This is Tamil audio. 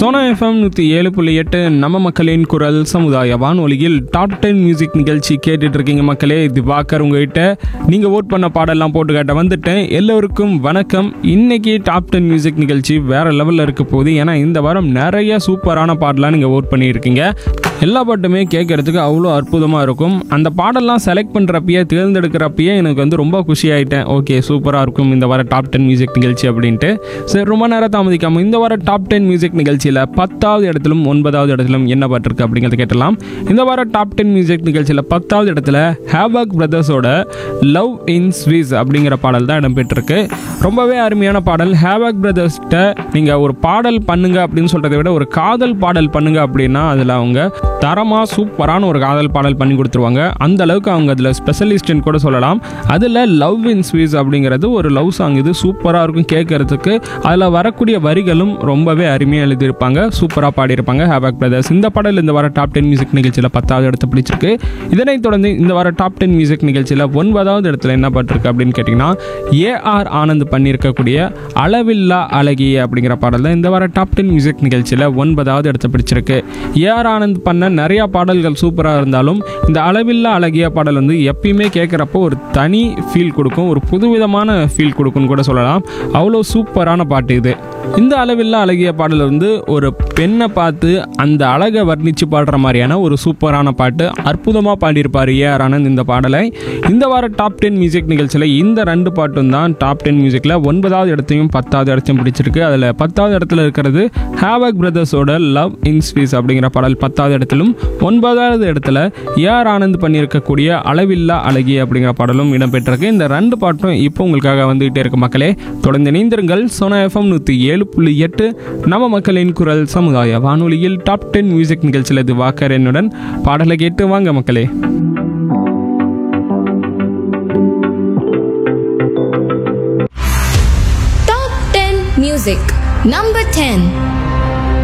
சோனா எஃப்எம் நூற்றி ஏழு புள்ளி எட்டு நம்ம மக்களின் குரல் சமுதாய வானொலியில் டாப் டென் மியூசிக் நிகழ்ச்சி கேட்டுட்டு இருக்கீங்க மக்களே திவாகர் உங்ககிட்ட நீங்கள் ஓட் பண்ண பாடெல்லாம் போட்டு காட்ட வந்துட்டேன் எல்லோருக்கும் வணக்கம் இன்னைக்கு டாப் டென் மியூசிக் நிகழ்ச்சி வேற லெவலில் இருக்க போகுது ஏன்னா இந்த வாரம் நிறைய சூப்பரான பாடலாம் நீங்கள் ஓட் பண்ணியிருக்கீங்க எல்லா பாட்டுமே கேட்கறதுக்கு அவ்வளோ அற்புதமாக இருக்கும் அந்த பாடெல்லாம் செலக்ட் பண்ணுறப்பயே தேர்ந்தெடுக்கிறப்பயே எனக்கு வந்து ரொம்ப குஷியாயிட்டேன் ஓகே சூப்பராக இருக்கும் இந்த வார டாப் டென் மியூசிக் நிகழ்ச்சி அப்படின்ட்டு சரி ரொம்ப நேரம் தாமதிக்காமல் இந்த வார டாப் டென் மியூசிக் நிகழ்ச்சியில் பத்தாவது இடத்திலும் ஒன்பதாவது இடத்திலும் என்ன பாட்டிருக்கு அப்படிங்கிறத கேட்டலாம் இந்த வார டாப் டென் மியூசிக் நிகழ்ச்சியில் பத்தாவது இடத்துல ஹேவாக் பிரதர்ஸோட லவ் இன் ஸ்வீஸ் அப்படிங்கிற பாடல் தான் இடம்பெற்றிருக்கு ரொம்பவே அருமையான பாடல் ஹேவாக் பிரதர்ஸ்கிட்ட நீங்கள் ஒரு பாடல் பண்ணுங்க அப்படின்னு சொல்கிறத விட ஒரு காதல் பாடல் பண்ணுங்க அப்படின்னா அதில் அவங்க தரமாக சூப்பரான ஒரு காதல் பாடல் பண்ணி கொடுத்துருவாங்க அந்த அளவுக்கு அவங்க அதில் ஸ்பெஷலிஸ்ட்னு கூட சொல்லலாம் அதில் லவ் இன் ஸ்வீஸ் அப்படிங்கிறது ஒரு லவ் சாங் இது சூப்பராக இருக்கும் கேட்கறதுக்கு அதில் வரக்கூடிய வரிகளும் ரொம்பவே அருமையாக எழுதியிருப்பாங்க சூப்பராக பாடியிருப்பாங்க ஹேபாக் பிரதர்ஸ் இந்த பாடல் இந்த வார டாப் டென் மியூசிக் நிகழ்ச்சியில் பத்தாவது இடத்து பிடிச்சிருக்கு இதனைத் தொடர்ந்து இந்த வார டாப் டென் மியூசிக் நிகழ்ச்சியில் ஒன்பதாவது இடத்துல என்ன பாட்டிருக்கு அப்படின்னு கேட்டிங்கன்னா ஏஆர் ஆனந்த் பண்ணியிருக்கக்கூடிய அளவில்லா அழகிய அப்படிங்கிற பாடல் தான் இந்த வார டாப் டென் மியூசிக் நிகழ்ச்சியில் ஒன்பதாவது இடத்தை பிடிச்சிருக்கு ஏஆர் ஆனந்த் பண்ண நிறையா பாடல்கள் சூப்பராக இருந்தாலும் இந்த அளவில்லா அழகிய பாடல் வந்து எப்பயுமே கேட்குறப்போ ஒரு தனி ஃபீல் கொடுக்கும் ஒரு புதுவிதமான ஃபீல் கொடுக்கும்னு கூட சொல்லலாம் அவ்வளோ சூப்பரான பாட்டு இது இந்த அளவில்லா அழகிய பாடல் வந்து ஒரு பெண்ணை பார்த்து அந்த அழகை வர்ணித்து பாடுற மாதிரியான ஒரு சூப்பரான பாட்டு அற்புதமாக பாடியிருப்பார் ஏஆர் ஆனந்த் இந்த பாடலை இந்த வார டாப் டென் மியூசிக் நிகழ்ச்சியில் இந்த ரெண்டு பாட்டும் தான் டாப் டென் மியூசிக்கில் ஒன்பதாவது இடத்தையும் பத்தாவது இடத்தையும் பிடிச்சிருக்கு அதில் பத்தாவது இடத்துல இருக்கிறது ஹேவக் பிரதர்ஸோட லவ் இன் ஸ்பீஸ் அப்படிங்கிற பாடல் பத்தாவது இடத்திலும் ஒன்பதாவது இடத்துல ஏஆர் ஆனந்த் பண்ணியிருக்கக்கூடிய அளவில்லா அழகி அப்படிங்கிற பாடலும் இடம்பெற்றிருக்கு இந்த ரெண்டு பாட்டும் இப்போ உங்களுக்காக வந்துகிட்டே இருக்கு மக்களே தொடர்ந்து இணைந்திருங்கள் சோனா எஃப்எம் நூற்றி ஏழு புள்ளி எட்டு நம்ம மக்களின் குரல் சமுதாய வானொலியில் டாப் டென் மியூசிக் நிகழ்ச்சியில் இது வாக்கர் என்னுடன் பாடலை கேட்டு வாங்க மக்களே Top 10 Music Number 10